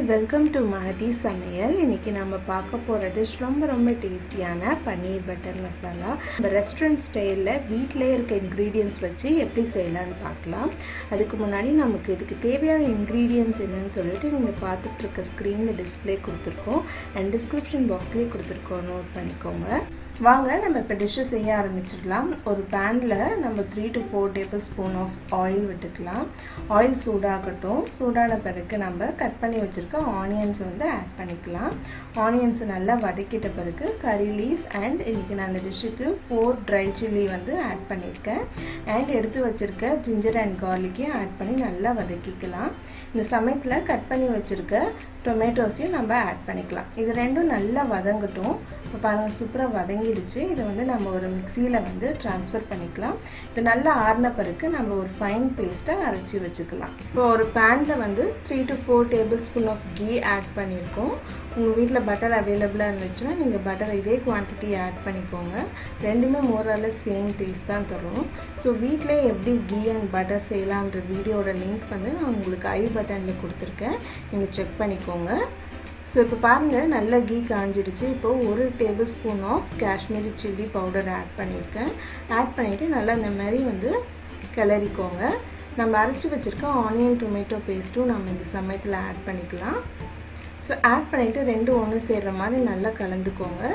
welcome to Mahdi சமையல் இன்னைக்கு நம்ம பார்க்க போகிற டிஷ் ரொம்ப ரொம்ப டேஸ்டியான பன்னீர் பட்டர் மசாலா நம்ம ரெஸ்டாரண்ட் ஸ்டைலில் வீட்டிலே இருக்க இன்க்ரீடியன்ஸ் வச்சு எப்படி செய்யலாம்னு பார்க்கலாம் அதுக்கு முன்னாடி நமக்கு இதுக்கு தேவையான இன்க்ரீடியன்ஸ் என்னன்னு சொல்லிட்டு நீங்கள் பார்த்துட்டு இருக்க ஸ்க்ரீனில் டிஸ்பிளே கொடுத்துருக்கோம் அண்ட் டிஸ்கிரிப்ஷன் பாக்ஸ்லேயே கொடுத்துருக்கோம் நோட் பண்ணிக்கோங்க வாங்க நம்ம இப்போ டிஷ்ஷை செய்ய ஆரம்பிச்சிடலாம் ஒரு பேனில் நம்ம three to four tablespoon of oil விட்டுக்கலாம் ஆயில் சூடாகட்டும் சூடான பிறகு நம்ம கட் பண்ணி வச்சுருக்க ஆனியன்ஸை வந்து ஆட் பண்ணிக்கலாம் ஆனியன்ஸை நல்லா வதக்கிட்ட பிறகு கறி லீஃப் அண்ட் இன்றைக்கி நான் அந்த டிஷ்ஷுக்கு ஃபோர் ட்ரை சில்லி வந்து ஆட் பண்ணியிருக்கேன் அண்ட் எடுத்து வச்சுருக்க ஜிஞ்சர் அண்ட் கார்லிக்கையும் ஆட் பண்ணி நல்லா வதக்கிக்கலாம் இந்த சமயத்தில் கட் பண்ணி வச்சுருக்க டொமேட்டோஸையும் நம்ம ஆட் பண்ணிக்கலாம் இது ரெண்டும் நல்லா வதங்கட்டும் இப்போ பாருங்கள் சூப்பராக வதங்கிடுச்சு இதை வந்து நம்ம ஒரு மிக்சியில் வந்து ட்ரான்ஸ்ஃபர் பண்ணிக்கலாம் இது நல்லா ஆறின பிறகு நம்ம ஒரு ஃபைன் பேஸ்ட்டை அரைச்சி வச்சுக்கலாம் இப்போ ஒரு பேனில் வந்து three to four tablespoon of ghee add பண்ணியிருக்கோம் உங்கள் வீட்டில் பட்டர் அவைலபிளாக இருந்துச்சுன்னா நீங்கள் பட்டர் இதே குவான்டிட்டி ஆட் பண்ணிக்கோங்க ரெண்டுமே மோரால சேம் டேஸ்ட் தான் தரும் ஸோ வீட்டிலே எப்படி கீ அண்ட் பட்டர் செய்யலான்ற வீடியோட லிங்க் வந்து நான் உங்களுக்கு ஐ பட்டனில் கொடுத்துருக்கேன் நீங்கள் செக் பண்ணிக்கோங்க ஸோ இப்போ பாருங்கள் நல்ல கீ காஞ்சிடுச்சு இப்போது ஒரு tablespoon of Kashmiri chilli powder add பண்ணியிருக்கேன் ஆட் பண்ணிவிட்டு நல்லா இந்த மாதிரி வந்து கிளறிக்கோங்க நம்ம அரைச்சி வச்சுருக்க ஆனியன் டொமேட்டோ பேஸ்ட்டும் நம்ம இந்த சமயத்தில் ஆட் பண்ணிக்கலாம் ஸோ ஆட் பண்ணிவிட்டு ரெண்டும் ஒன்று சேர்கிற மாதிரி நல்லா கலந்துக்கோங்க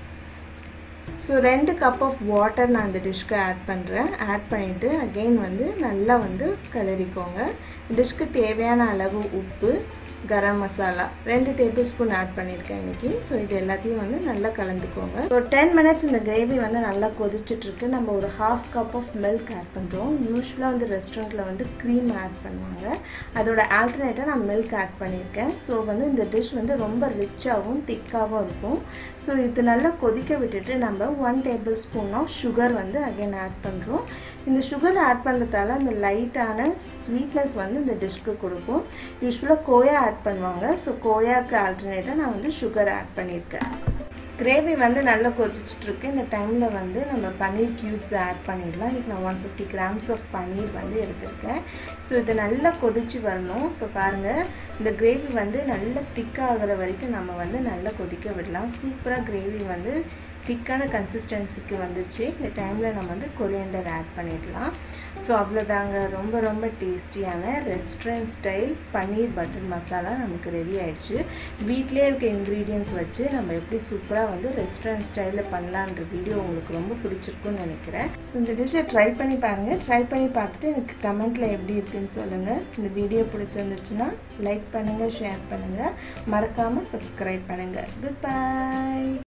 ஸோ ரெண்டு கப் ஆஃப் வாட்டர் நான் இந்த டிஷ்க்கு ஆட் பண்ணுறேன் ஆட் பண்ணிவிட்டு அகெயின் வந்து நல்லா வந்து கிளறிக்கோங்க டிஷ்க்கு தேவையான அளவு உப்பு கரம் மசாலா ரெண்டு டேபிள் ஸ்பூன் ஆட் பண்ணியிருக்கேன் இன்றைக்கி ஸோ இது எல்லாத்தையும் வந்து நல்லா கலந்துக்கோங்க ஒரு டென் மினிட்ஸ் இந்த கிரேவி வந்து நல்லா கொதிச்சுட்ருக்கு நம்ம ஒரு half cup of milk add பண்ணுறோம் யூஸ்வலாக வந்து ரெஸ்டாரண்ட்டில் வந்து க்ரீம் ஆட் பண்ணுவாங்க அதோட ஆல்டர்னேட்டாக நான் மில்க் ஆட் பண்ணியிருக்கேன் ஸோ வந்து இந்த டிஷ் வந்து ரொம்ப ரிச்சாகவும் திக்காகவும் இருக்கும் ஸோ இது நல்லா கொதிக்க விட்டுட்டு நம்ம one tablespoon of sugar வந்து அகைன் ஆட் பண்ணுறோம் இந்த சுகர் ஆட் பண்ணுறதால அந்த லைட்டான ஸ்வீட்னஸ் வந்து இந்த டிஷ்க்கு கொடுக்கும் யூஸ்வலாக கோயா ஆட் பண்ணுவாங்க ஸோ கோயாவுக்கு ஆல்டர்னேட்டாக நான் வந்து சுகர் ஆட் பண்ணியிருக்கேன் கிரேவி வந்து நல்லா கொதிச்சுட்ருக்கு இந்த டைமில் வந்து நம்ம பன்னீர் க்யூப்ஸ் ஆட் பண்ணிடலாம் இன்றைக்கி நான் one fifty grams of paneer வந்து எடுத்திருக்கேன் ஸோ இது நல்லா கொதிச்சு வரணும் இப்போ பாருங்கள் இந்த கிரேவி வந்து நல்லா திக்காகிற வரைக்கும் நம்ம வந்து நல்லா கொதிக்க விடலாம் சூப்பராக கிரேவி வந்து திக்கான கன்சிஸ்டன்சிக்கு வந்துருச்சு இந்த டைமில் நம்ம வந்து கொரியண்டர் ஆட் பண்ணிடலாம் ஸோ அவ்வளோதாங்க ரொம்ப ரொம்ப டேஸ்டியான restaurant style paneer butter masala நமக்கு ரெடி ஆயிடுச்சு வீட்டிலே இருக்க இன்க்ரீடியன்ஸ் வச்சு நம்ம எப்படி சூப்பராக வந்து ரெஸ்டாரண்ட் ஸ்டைலில் பண்ணலான்ற வீடியோ உங்களுக்கு ரொம்ப பிடிச்சிருக்குன்னு நினைக்கிறேன் ஸோ இந்த டிஷ்ஷை ட்ரை பண்ணி பாருங்கள் ட்ரை பண்ணி பார்த்துட்டு எனக்கு கமெண்ட்டில் எப்படி இருக்குன்னு சொல்லுங்கள் இந்த வீடியோ பிடிச்சிருந்துச்சுன்னா லைக் பண்ணுங்கள் ஷேர் பண்ணுங்கள் மறக்காமல் சப்ஸ்கிரைப் பண்ணுங்கள் குட் பை